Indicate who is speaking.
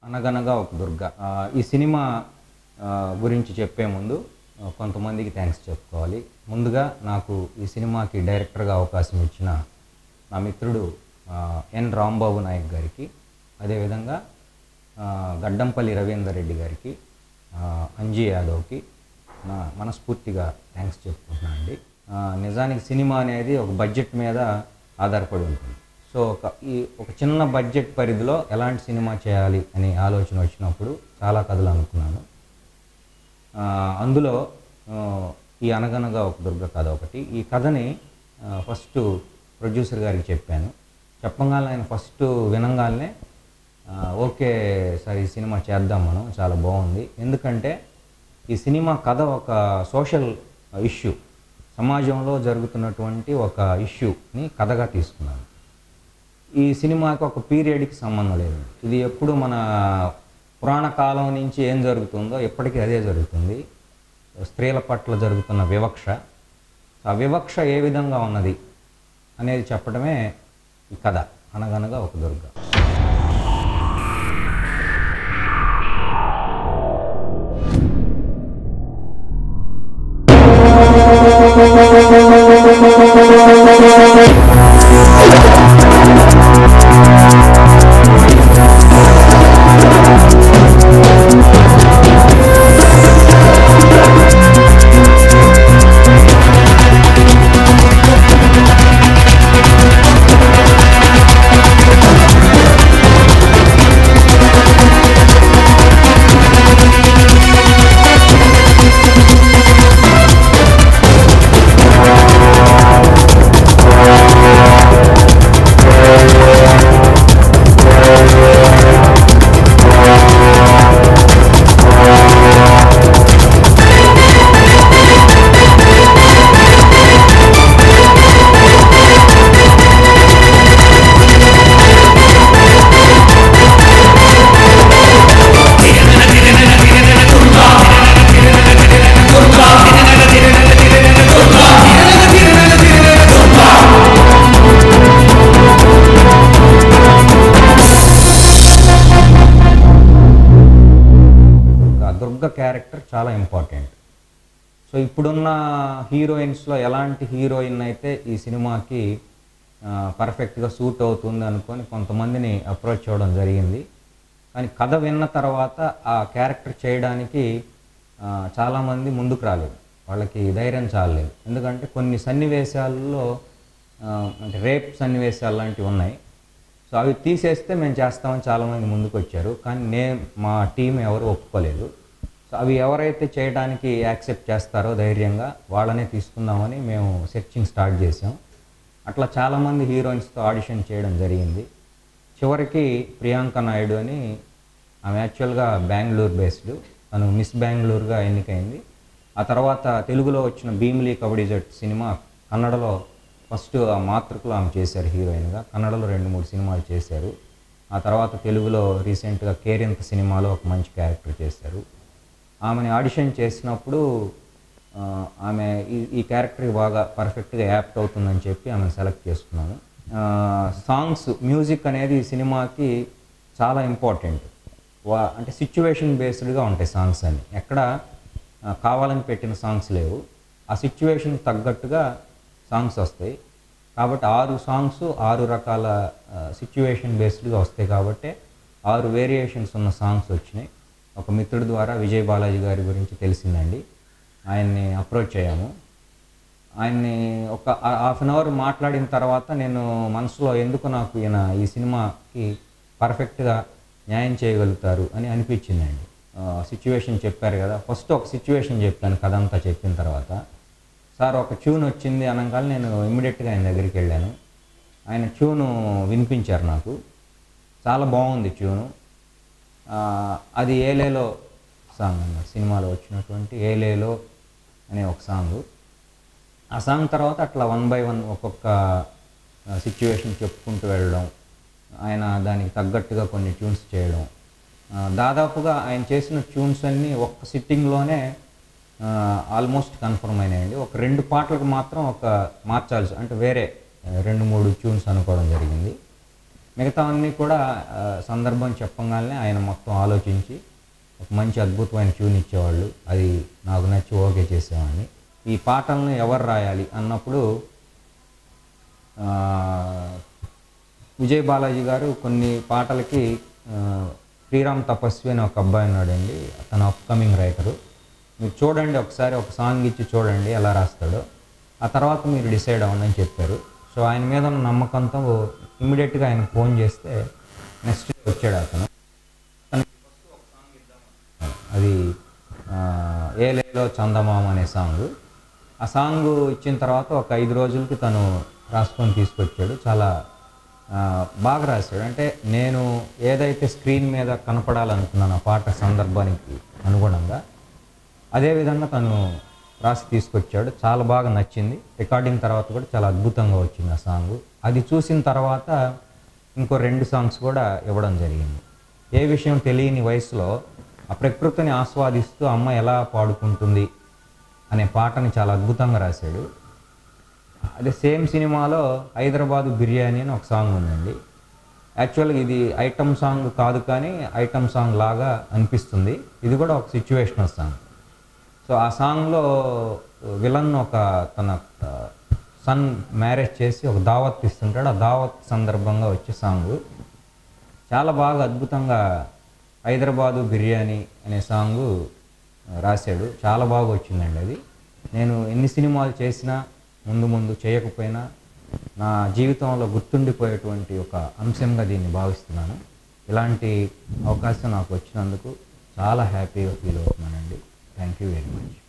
Speaker 1: అనగనగా ఒక దుర్గ ఆ, ఈ సినిమా ఆ, గురించి చెప్పే ముందు ఆ, కొంతమందికి థ్యాంక్స్ చెప్పుకోవాలి ముందుగా నాకు ఈ సినిమాకి డైరెక్టర్గా అవకాశం ఇచ్చిన నా మిత్రుడు ఆ, ఎన్ రాంబాబు నాయక్ గారికి అదేవిధంగా ఆ, గడ్డంపల్లి రవీందర్ రెడ్డి గారికి ఆ, అంజీ యాదవ్కి నా మనస్ఫూర్తిగా థ్యాంక్స్ చెప్పుకుంటున్నాను అండి ఆ, నిజానికి సినిమా అనేది ఒక బడ్జెట్ మీద ఆధారపడి ఉంటుంది సో ఒక ఈ ఒక చిన్న బడ్జెట్ పరిధిలో ఎలాంటి సినిమా చేయాలి అనే ఆలోచన వచ్చినప్పుడు చాలా కథలు అనుకున్నాను ఆ, అందులో ఆ, ఈ అనగనగా ఒక దుర్గ కథ ఒకటి ఈ కథని ఆ, ఫస్ట్ ప్రొడ్యూసర్ గారికి చెప్పాను చెప్పగానే ఆయన ఫస్ట్ వినంగానే ఆ, ఓకే సార్ ఈ సినిమా చేద్దాం మనం చాలా బాగుంది ఎందుకంటే ఈ సినిమా కథ ఒక సోషల్ ఇష్యూ సమాజంలో జరుగుతున్నటువంటి ఒక ఇష్యూని కథగా తీసుకున్నాను ఈ సినిమాకి ఒక పీరియడ్కి సంబంధం లేదు ఇది ఎప్పుడు మన పురాణ కాలం నుంచి ఏం జరుగుతుందో ఎప్పటికీ అదే జరుగుతుంది స్త్రీల పట్ల జరుగుతున్న వివక్ష ఆ వివక్ష ఏ విధంగా ఉన్నది అనేది చెప్పడమే ఈ కథ అనగనగా ఒక దుర్గ దుర్గ దుర్గ క్యారెక్టర్ చాలా ఇంపార్టెంట్ సో ఇప్పుడున్న హీరోయిన్స్లో ఎలాంటి హీరోయిన్ అయితే ఈ సినిమాకి పర్ఫెక్ట్గా సూట్ అవుతుంది అనుకొని కొంతమందిని అప్రోచ్ చేయడం జరిగింది కానీ కథ విన్న తర్వాత ఆ క్యారెక్టర్ చేయడానికి ఆ, చాలామంది ముందుకు రాలేదు వాళ్ళకి ధైర్యం చాలలేదు ఎందుకంటే కొన్ని సన్నివేశాల్లో ఆ, అంటే రేప్ సన్నివేశాలు లాంటివి ఉన్నాయి సో అవి తీసేస్తే మేము చేస్తామని చాలామంది ముందుకు వచ్చారు కానీ నేను మా టీం ఎవరు ఒప్పుకోలేదు సో అవి ఎవరైతే చేయడానికి యాక్సెప్ట్ చేస్తారో ధైర్యంగా వాళ్ళనే తీసుకుందామని మేము సెర్చింగ్ స్టార్ట్ చేసాం అట్లా చాలామంది హీరోయిన్స్తో ఆడిషన్ చేయడం జరిగింది చివరికి ప్రియాంక నాయుడు అని ఆమె యాక్చువల్గా బెంగళూరు బేస్డ్ తను మిస్ బెంగళూరుగా ఎన్నికైంది ఆ తర్వాత తెలుగులో వచ్చిన భీమిలీ కబడ్డీ జట్ సినిమా కన్నడలో ఫస్ట్ ఆ మాతృకలో ఆమె చేశారు హీరోయిన్గా కన్నడలో రెండు మూడు సినిమాలు చేశారు ఆ తర్వాత తెలుగులో రీసెంట్గా కేరింత సినిమాలో ఒక మంచి క్యారెక్టర్ చేశారు ఆమెని ఆడిషన్ చేసినప్పుడు ఆ, ఆమె ఈ ఈ క్యారెక్టర్కి బాగా పర్ఫెక్ట్గా యాప్ట్ అవుతుందని చెప్పి ఆమెను సెలెక్ట్ చేసుకున్నాను సాంగ్స్ మ్యూజిక్ అనేది ఈ సినిమాకి చాలా ఇంపార్టెంట్ వా అంటే సిచ్యువేషన్ బేస్డ్గా ఉంటాయి సాంగ్స్ అన్ని ఎక్కడ ఆ, కావాలని పెట్టిన సాంగ్స్ లేవు ఆ సిచ్యువేషన్ తగ్గట్టుగా సాంగ్స్ వస్తాయి కాబట్టి ఆరు సాంగ్స్ ఆరు రకాల సిచ్యువేషన్ బేస్డ్గా వస్తాయి కాబట్టి ఆరు వేరియేషన్స్ ఉన్న సాంగ్స్ వచ్చినాయి ఒక మిత్రుడి ద్వారా విజయ్ బాలాజీ గారి గురించి తెలిసిందండి ఆయన్ని అప్రోచ్ అయ్యాము ఆయన్ని ఒక హాఫ్ అన్ అవర్ మాట్లాడిన తర్వాత నేను మనసులో ఎందుకు నాకు ఈయన ఈ సినిమాకి పర్ఫెక్ట్గా న్యాయం చేయగలుగుతారు అని అనిపించిందండి సిచ్యువేషన్ చెప్పారు కదా ఫస్ట్ ఒక సిచ్యువేషన్ చెప్పాను కథ అంతా చెప్పిన తర్వాత సార్ ఒక ట్యూన్ వచ్చింది అనగానే నేను ఇమ్మీడియట్గా ఆయన దగ్గరికి వెళ్ళాను ఆయన ట్యూను వినిపించారు నాకు చాలా బాగుంది ట్యూను ఆ, అది ఏలేలో సాంగ్ అన్నమాట సినిమాలో వచ్చినటువంటి ఏలేలో అనే ఒక సాంగ్ ఆ సాంగ్ తర్వాత అట్లా వన్ బై వన్ ఒక్కొక్క సిచ్యువేషన్ చెప్పుకుంటూ వెళ్ళడం ఆయన దానికి తగ్గట్టుగా కొన్ని ట్యూన్స్ చేయడం ఆ, దాదాపుగా ఆయన చేసిన ట్యూన్స్ అన్నీ ఒక్క సిట్టింగ్లోనే ఆల్మోస్ట్ కన్ఫర్మ్ అయినాయండి ఒక రెండు పాటలకు మాత్రం ఒక మార్చాల్సి అంటే వేరే ఆ, రెండు మూడు ట్యూన్స్ అనుకోవడం జరిగింది మిగతా అన్నీ కూడా ఆ, సందర్భం చెప్పగానే ఆయన మొత్తం ఆలోచించి ఒక మంచి అద్భుతమైన ట్యూన్ ఇచ్చేవాళ్ళు అది నాకు నచ్చి ఓకే చేసేవాడిని ఈ పాటలను ఎవరు రాయాలి అన్నప్పుడు ఆ, విజయ్ బాలాజీ గారు కొన్ని పాటలకి ఆ, శ్రీరామ్ తపస్వి అని ఒక అబ్బాయి ఉన్నాడండి అతను అప్కమింగ్ రైటరు మీరు చూడండి ఒకసారి ఒక సాంగ్ ఇచ్చి చూడండి ఎలా రాస్తాడో ఆ తర్వాత మీరు డిసైడ్ అవ్వండి అని చెప్పారు సో ఆయన మీద ఉన్న నమ్మకంతో ఇమ్మీడియట్గా ఆయన ఫోన్ చేస్తే నెక్స్ట్ వచ్చాడు అతను అది ఆ, ఏలేలో చందమామ అనే సాంగ్ ఆ సాంగ్ ఇచ్చిన తర్వాత ఒక ఐదు రోజులకి తను రాసుకొని తీసుకొచ్చాడు చాలా ఆ, బాగా రాశాడు అంటే నేను ఏదైతే స్క్రీన్ మీద కనపడాలనుకున్నాను ఆ పాట సందర్భానికి అనుగుణంగా అదేవిధంగా తను రాసి తీసుకొచ్చాడు చాలా బాగా నచ్చింది రికార్డింగ్ తర్వాత కూడా చాలా అద్భుతంగా వచ్చింది ఆ సాంగ్ అది చూసిన తర్వాత ఇంకో రెండు సాంగ్స్ కూడా ఇవ్వడం జరిగింది ఏ విషయం తెలియని వయసులో ఆ ప్రకృతిని ఆస్వాదిస్తూ అమ్మ ఎలా పాడుకుంటుంది అనే పాటని చాలా అద్భుతంగా రాశాడు అదే సేమ్ సినిమాలో హైదరాబాదు బిర్యానీ అని ఒక సాంగ్ ఉందండి యాక్చువల్గా ఇది ఐటమ్ సాంగ్ కాదు కానీ ఐటమ్ సాంగ్ లాగా అనిపిస్తుంది ఇది కూడా ఒక సిచ్యువేషనల్ సాంగ్ సో ఆ సాంగ్లో విలన్ ఒక తన సన్ మ్యారేజ్ చేసి ఒక దావత్ ఇస్తుంటాడు ఆ దావత్ సందర్భంగా వచ్చే సాంగ్ చాలా బాగా అద్భుతంగా హైదరాబాదు బిర్యానీ అనే సాంగు రాశాడు చాలా బాగా వచ్చిందండి అది నేను ఎన్ని సినిమాలు చేసినా ముందు ముందు చేయకపోయినా నా జీవితంలో గుర్తుండిపోయేటువంటి ఒక అంశంగా దీన్ని భావిస్తున్నాను ఇలాంటి అవకాశం నాకు వచ్చినందుకు చాలా హ్యాపీగా ఫీల్ అవుతున్నానండి థ్యాంక్ యూ వెరీ మచ్